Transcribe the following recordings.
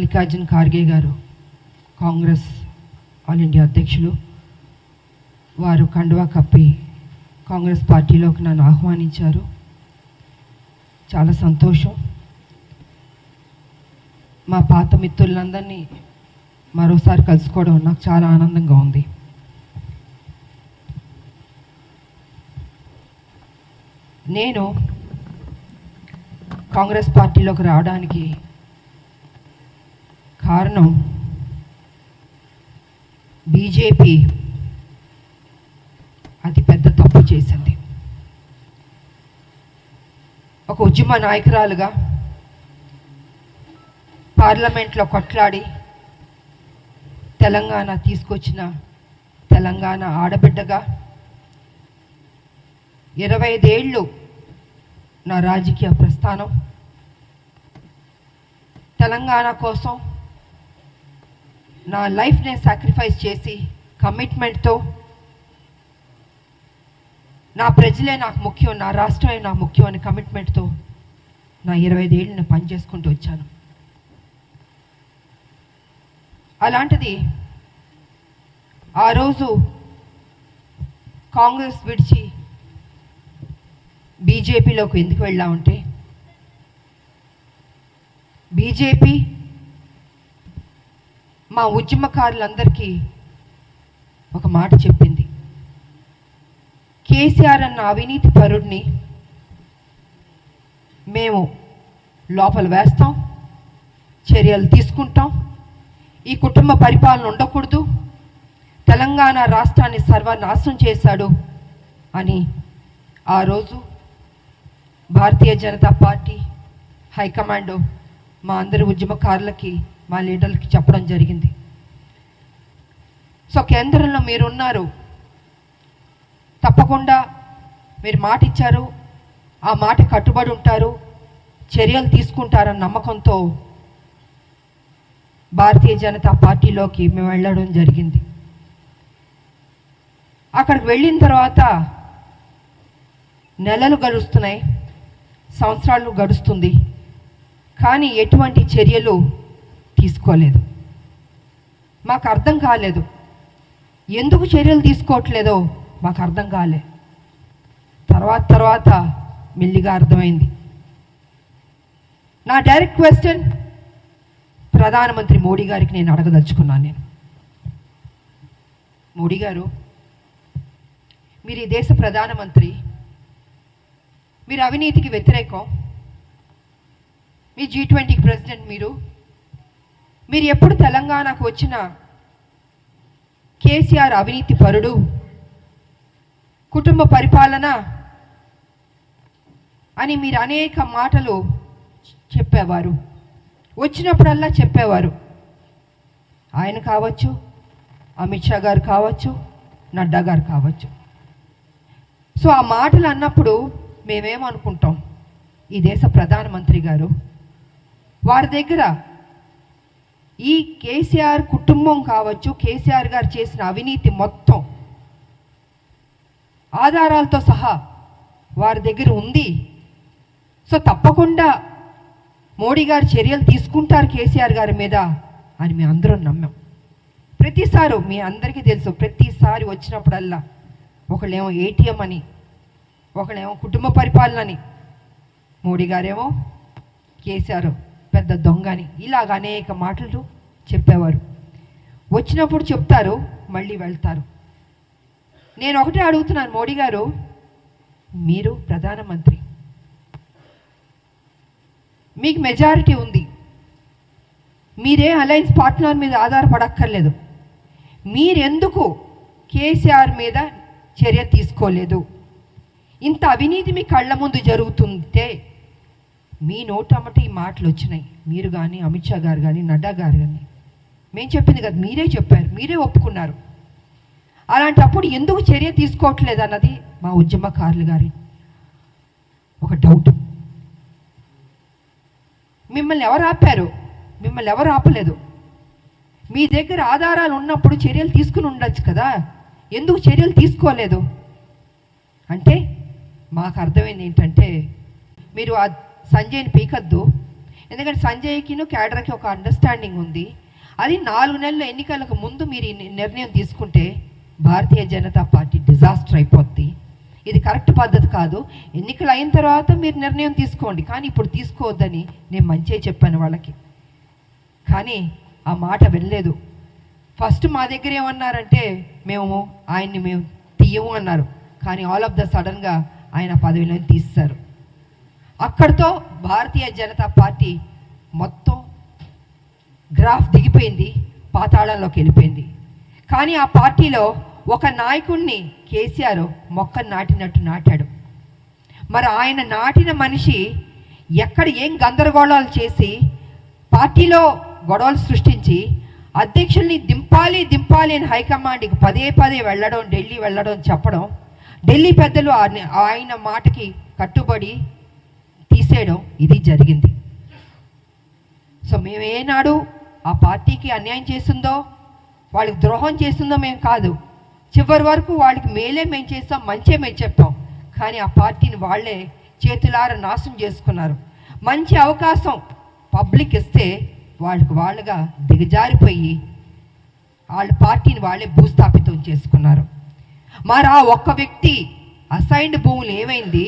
మల్లికార్జున్ ఖార్గే గారు Congress all India అధ్యక్షులు వారు కండువా కప్పి కాంగ్రెస్ పార్టీలోకి నన్ను ఆహ్వానించారు చాలా సంతోషం మా పాత మిత్రులందరినీ మరోసారి కలుసుకోవడం నాకు చాలా ఆనందంగా ఉంది నేను కాంగ్రెస్ పార్టీలోకి రావడానికి కారణం బీజేపీ అతి పెద్ద తప్పు చేసింది ఒక ఉద్యమ నాయకురాలుగా పార్లమెంట్లో కొట్లాడి తెలంగాణ తీసుకొచ్చిన తెలంగాణ ఆడబిడ్డగా ఇరవై ఐదేళ్ళు నా రాజకీయ ప్రస్థానం తెలంగాణ కోసం నా లైఫ్ని సాక్రిఫైస్ చేసి కమిట్మెంట్తో నా ప్రజలే నాకు ముఖ్యం నా రాష్ట్రమే నాకు ముఖ్యం అనే కమిట్మెంట్తో నా ఇరవై ఐదేళ్ళు నేను పనిచేసుకుంటూ వచ్చాను అలాంటిది ఆ రోజు కాంగ్రెస్ విడిచి బీజేపీలోకి ఎందుకు వెళ్ళామంటే బీజేపీ మా ఉద్యమకారులందరికీ ఒక మాట చెప్పింది కేసీఆర్ అన్న అవినీతి పరుడిని మేము లోపల వేస్తాం చర్యలు తీసుకుంటాం ఈ కుటుంబ పరిపాలన ఉండకూడదు తెలంగాణ రాష్ట్రాన్ని సర్వనాశనం చేశాడు అని ఆ రోజు భారతీయ జనతా పార్టీ హైకమాండ్ మా అందరి ఉద్యమకారులకి మా లీడర్లకి చెప్పడం జరిగింది సో కేంద్రంలో మీరున్నారు తప్పకుండా మీరు మాట ఇచ్చారు ఆ మాట కట్టుబడి ఉంటారు చర్యలు తీసుకుంటారన్న నమ్మకంతో భారతీయ జనతా పార్టీలోకి మేము వెళ్ళడం జరిగింది అక్కడికి వెళ్ళిన తర్వాత నెలలు గడుస్తున్నాయి సంవత్సరాలు గడుస్తుంది కానీ ఎటువంటి చర్యలు తీసుకోలేదు మాకు అర్థం కాలేదు ఎందుకు చర్యలు తీసుకోవట్లేదో మాకు అర్థం కాలే తర్వాత తర్వాత మెల్లిగా అర్థమైంది నా డైరెక్ట్ క్వశ్చన్ ప్రధానమంత్రి మోడీ గారికి నేను అడగదలుచుకున్నాను నేను మోడీ గారు మీరు ఈ దేశ ప్రధానమంత్రి మీరు అవినీతికి వ్యతిరేకం మీ జీ ట్వంటీకి ప్రెసిడెంట్ మీరు మీరు ఎప్పుడు తెలంగాణకు వచ్చిన కేసీఆర్ అవినీతి పరుడు కుటుంబ పరిపాలన అని మీరు అనేక మాటలు చెప్పేవారు వచ్చినప్పుడల్లా చెప్పేవారు ఆయన కావచ్చు అమిత్ షా గారు కావచ్చు నడ్డా గారు కావచ్చు సో ఆ మాటలు అన్నప్పుడు మేమేమనుకుంటాం ఈ దేశ ప్రధానమంత్రి గారు వారి దగ్గర ఈ కేసీఆర్ కుటుంబం కావచ్చు కేసీఆర్ గారు చేసిన అవినీతి మొత్తం ఆధారాలతో సహా వారి దగ్గర ఉంది సో తప్పకుండా మోడీ గారు చర్యలు తీసుకుంటారు కేసీఆర్ గారి మీద అని మేము అందరం నమ్మాం ప్రతిసారి మీ అందరికీ తెలుసు ప్రతిసారి వచ్చినప్పుడల్లా ఒకళ్ళేమో ఏటీఎం అని ఒకళ్ళేమో కుటుంబ పరిపాలన అని మోడీ గారేమో కేసీఆర్ పెద్ద దొంగ అని ఇలాగ అనేక మాటలు చెప్పేవారు వచ్చినప్పుడు చెప్తారు మళ్ళీ వెళ్తారు నేను ఒకటే అడుగుతున్నాను మోడీ గారు మీరు ప్రధానమంత్రి మీకు మెజారిటీ ఉంది మీరే అలయన్స్ పార్ట్నర్ మీద ఆధారపడక్కర్లేదు మీరెందుకు కేసీఆర్ మీద చర్య తీసుకోలేదు ఇంత అవినీతి మీ కళ్ళ ముందు జరుగుతుంటే మీ నోటమ్మట ఈ మాటలు వచ్చినాయి మీరు కానీ అమిత్ షా గారు కానీ నడ్డా గారు కానీ మేము చెప్పింది కదా మీరే చెప్పారు మీరే ఒప్పుకున్నారు అలాంటప్పుడు ఎందుకు చర్య తీసుకోవట్లేదు అన్నది మా ఉద్యమకారులు గారి ఒక డౌట్ మిమ్మల్ని ఎవరు ఆపారు మిమ్మల్ని ఎవరు ఆపలేదు మీ దగ్గర ఆధారాలు ఉన్నప్పుడు చర్యలు తీసుకుని ఉండొచ్చు కదా ఎందుకు చర్యలు తీసుకోలేదు అంటే మాకు అర్థమైంది ఏంటంటే మీరు ఆ సంజయ్ని పీకద్దు ఎందుకంటే సంజయ్కిను క్యాడర్కి ఒక అండర్స్టాండింగ్ ఉంది అది నాలుగు నెలల ఎన్నికలకు ముందు మీరు ఈ నిర్ణయం తీసుకుంటే భారతీయ జనతా పార్టీ డిజాస్టర్ అయిపోద్ది ఇది కరెక్ట్ పద్ధతి కాదు ఎన్నికలు అయిన తర్వాత మీరు నిర్ణయం తీసుకోండి కానీ ఇప్పుడు తీసుకోవద్దని నేను మంచిగా చెప్పాను వాళ్ళకి కానీ ఆ మాట వెళ్ళలేదు ఫస్ట్ మా దగ్గర ఏమన్నారంటే మేము ఆయన్ని మేము తీయము అన్నారు కానీ ఆల్ ఆఫ్ ద సడన్గా ఆయన పదవిలో తీస్తారు అక్కడితో భారతీయ జనతా పార్టీ మొత్తం గ్రాఫ్ దిగిపోయింది పాతాళంలోకి వెళ్ళిపోయింది కానీ ఆ పార్టీలో ఒక నాయకుడిని కేసీఆర్ మొక్క నాటినట్టు నాటాడు మరి ఆయన నాటిన మనిషి ఎక్కడ ఏం గందరగోళాలు చేసి పార్టీలో గొడవలు సృష్టించి అధ్యక్షుల్ని దింపాలి దింపాలి అని హైకమాండ్కి పదే పదే వెళ్ళడం ఢిల్లీ వెళ్ళడం చెప్పడం ఢిల్లీ పెద్దలు ఆయన- ఆయన మాటకి కట్టుబడి తీసేయడం ఇది జరిగింది సో మేము ఏనాడు ఆ పార్టీకి అన్యాయం చేస్తుందో వాళ్ళకి ద్రోహం చేస్తుందో మేము కాదు చివరి వరకు వాళ్ళకి మేలే మేము చేస్తాం మంచే మేము చెప్పాం కానీ ఆ పార్టీని వాళ్ళే చేతులార నాశనం చేసుకున్నారు మంచి అవకాశం పబ్లిక్ ఇస్తే వాళ్ళకి వాళ్ళుగా దిగజారిపోయి వాళ్ళ పార్టీని వాళ్ళే భూస్థాపితం చేసుకున్నారు మరి ఆ ఒక్క వ్యక్తి అసైన్డ్ భూములు ఏమైంది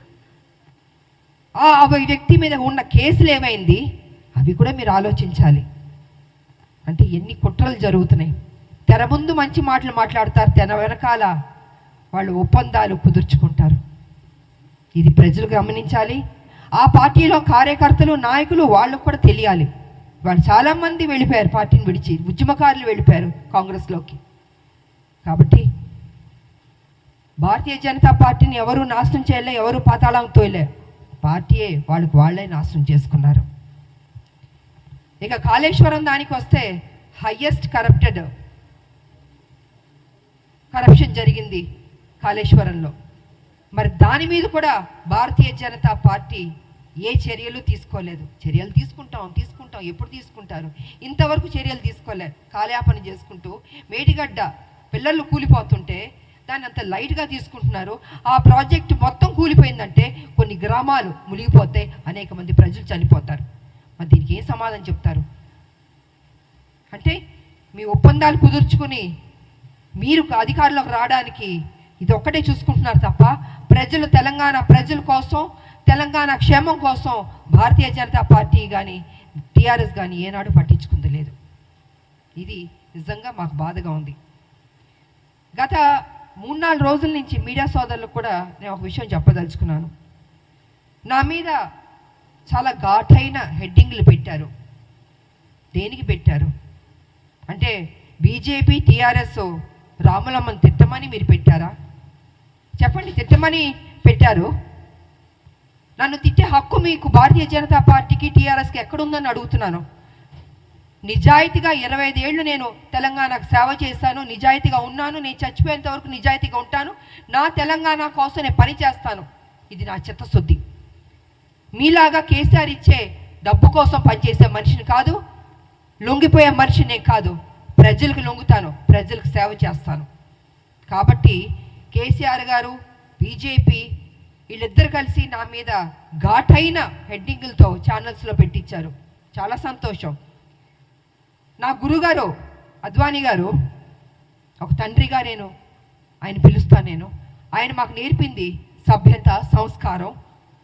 ఆ ఆ వ్యక్తి మీద ఉన్న కేసులు ఏమైంది అవి కూడా మీరు ఆలోచించాలి అంటే ఎన్ని కుట్రలు జరుగుతున్నాయి తెర ముందు మంచి మాటలు మాట్లాడతారు తెర వెనకాల వాళ్ళు ఒప్పందాలు కుదుర్చుకుంటారు ఇది ప్రజలు గమనించాలి ఆ పార్టీలో కార్యకర్తలు నాయకులు వాళ్ళకు కూడా తెలియాలి వాళ్ళు చాలామంది వెళ్ళిపోయారు పార్టీని విడిచి ఉద్యమకారులు వెళ్ళిపోయారు కాంగ్రెస్లోకి కాబట్టి భారతీయ జనతా పార్టీని ఎవరు నాశనం చేయలే ఎవరు పాతాళం తోయలే పార్టీయే వాళ్ళకి వాళ్ళే నాశనం చేసుకున్నారు ఇక కాళేశ్వరం దానికి వస్తే హయ్యెస్ట్ కరప్టెడ్ కరప్షన్ జరిగింది కాళేశ్వరంలో మరి దాని మీద కూడా భారతీయ జనతా పార్టీ ఏ చర్యలు తీసుకోలేదు చర్యలు తీసుకుంటాం తీసుకుంటాం ఎప్పుడు తీసుకుంటారు ఇంతవరకు చర్యలు తీసుకోలే కాలయాపన చేసుకుంటూ మేడిగడ్డ పిల్లలు కూలిపోతుంటే దాన్ని అంత లైట్గా తీసుకుంటున్నారు ఆ ప్రాజెక్ట్ మొత్తం కూలిపోయిందంటే కొన్ని గ్రామాలు మునిగిపోతే అనేక మంది ప్రజలు చనిపోతారు మరి దీనికి ఏం సమాధానం చెప్తారు అంటే మీ ఒప్పందాలు కుదుర్చుకుని మీరు అధికారంలోకి రావడానికి ఇది ఒక్కటే చూసుకుంటున్నారు తప్ప ప్రజలు తెలంగాణ ప్రజల కోసం తెలంగాణ క్షేమం కోసం భారతీయ జనతా పార్టీ కానీ టీఆర్ఎస్ కానీ ఏనాడు పట్టించుకుంది లేదు ఇది నిజంగా మాకు బాధగా ఉంది గత మూడు నాలుగు రోజుల నుంచి మీడియా సోదరులకు కూడా నేను ఒక విషయం చెప్పదలుచుకున్నాను నా మీద చాలా ఘాటైన హెడ్డింగ్లు పెట్టారు దేనికి పెట్టారు అంటే బీజేపీ టీఆర్ఎస్ రాములమ్మని తిట్టమని మీరు పెట్టారా చెప్పండి తిట్టమని పెట్టారు నన్ను తిట్టే హక్కు మీకు భారతీయ జనతా పార్టీకి టీఆర్ఎస్కి ఎక్కడుందని అడుగుతున్నాను నిజాయితీగా ఇరవై ఐదు ఏళ్ళు నేను తెలంగాణకు సేవ చేశాను నిజాయితీగా ఉన్నాను నేను చచ్చిపోయేంత వరకు నిజాయితీగా ఉంటాను నా తెలంగాణ కోసం నేను పని చేస్తాను ఇది నా చిత్తశుద్ధి మీలాగా కేసీఆర్ ఇచ్చే డబ్బు కోసం పనిచేసే మనిషిని కాదు లొంగిపోయే మనిషిని నేను కాదు ప్రజలకు లొంగుతాను ప్రజలకు సేవ చేస్తాను కాబట్టి కేసీఆర్ గారు బీజేపీ వీళ్ళిద్దరు కలిసి నా మీద ఘాటైన హెడ్డింగులతో ఛానల్స్లో పెట్టించారు చాలా సంతోషం నా గురుగారు అద్వానీ గారు ఒక తండ్రిగా నేను ఆయన పిలుస్తాను నేను ఆయన మాకు నేర్పింది సభ్యత సంస్కారం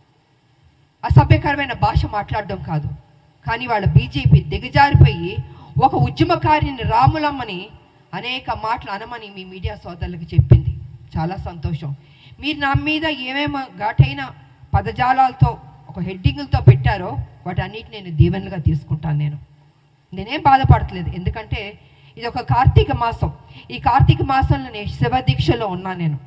అసభ్యకరమైన భాష మాట్లాడడం కాదు కానీ వాళ్ళ బీజేపీ దిగజారిపోయి ఒక ఉద్యమకారిని రాములమ్మని అనేక మాటలు అనమని మీ మీడియా సోదరులకు చెప్పింది చాలా సంతోషం మీరు నా మీద ఏమేమి ఘాటైన పదజాలాలతో ఒక హెడ్డింగులతో పెట్టారో వాటన్నిటి నేను దీవెనలుగా తీసుకుంటాను నేను నేనేం బాధపడట్లేదు ఎందుకంటే ఇది ఒక కార్తీక మాసం ఈ కార్తీక మాసంలో నేను శివ దీక్షలో ఉన్నాను నేను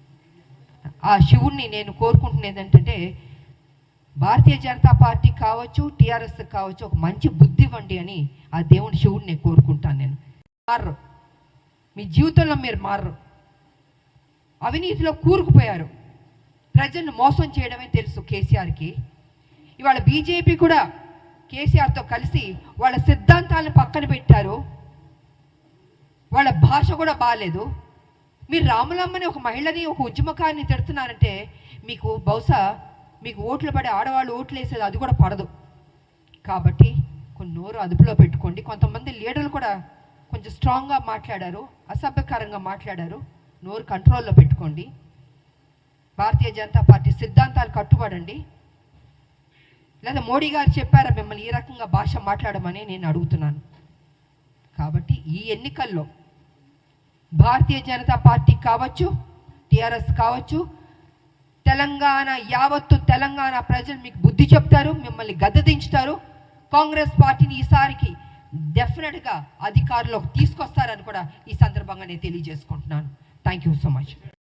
ఆ శివుణ్ణి నేను కోరుకుంటున్నది ఏంటంటే భారతీయ జనతా పార్టీ కావచ్చు టీఆర్ఎస్ కావచ్చు ఒక మంచి బుద్ధి ఇవ్వండి అని ఆ దేవుని శివుడిని నేను కోరుకుంటాను నేను మారరు మీ జీవితంలో మీరు మారరు అవినీతిలో కూరుకుపోయారు ప్రజలను మోసం చేయడమే తెలుసు కేసీఆర్కి ఇవాళ బీజేపీ కూడా కేసీఆర్తో కలిసి వాళ్ళ సిద్ధాంతాలను పక్కన పెట్టారు వాళ్ళ భాష కూడా బాగాలేదు మీరు రాములమ్మని ఒక మహిళని ఒక ఉద్యమకారిని తిడుతున్నారంటే మీకు బహుశా మీకు ఓట్లు పడే ఆడవాళ్ళు ఓట్లు వేసేది అది కూడా పడదు కాబట్టి కొన్ని నోరు అదుపులో పెట్టుకోండి కొంతమంది లీడర్లు కూడా కొంచెం స్ట్రాంగ్గా మాట్లాడారు అసభ్యకరంగా మాట్లాడారు నోరు కంట్రోల్లో పెట్టుకోండి భారతీయ జనతా పార్టీ సిద్ధాంతాలు కట్టుబడండి లేదా మోడీ గారు చెప్పారా మిమ్మల్ని ఈ రకంగా భాష మాట్లాడమని నేను అడుగుతున్నాను కాబట్టి ఈ ఎన్నికల్లో భారతీయ జనతా పార్టీ కావచ్చు టిఆర్ఎస్ కావచ్చు తెలంగాణ యావత్తు తెలంగాణ ప్రజలు మీకు బుద్ధి చెప్తారు మిమ్మల్ని గద్దెదించుతారు కాంగ్రెస్ పార్టీని ఈసారికి డెఫినెట్గా అధికారంలోకి తీసుకొస్తారని కూడా ఈ సందర్భంగా నేను తెలియజేసుకుంటున్నాను థ్యాంక్ యూ సో మచ్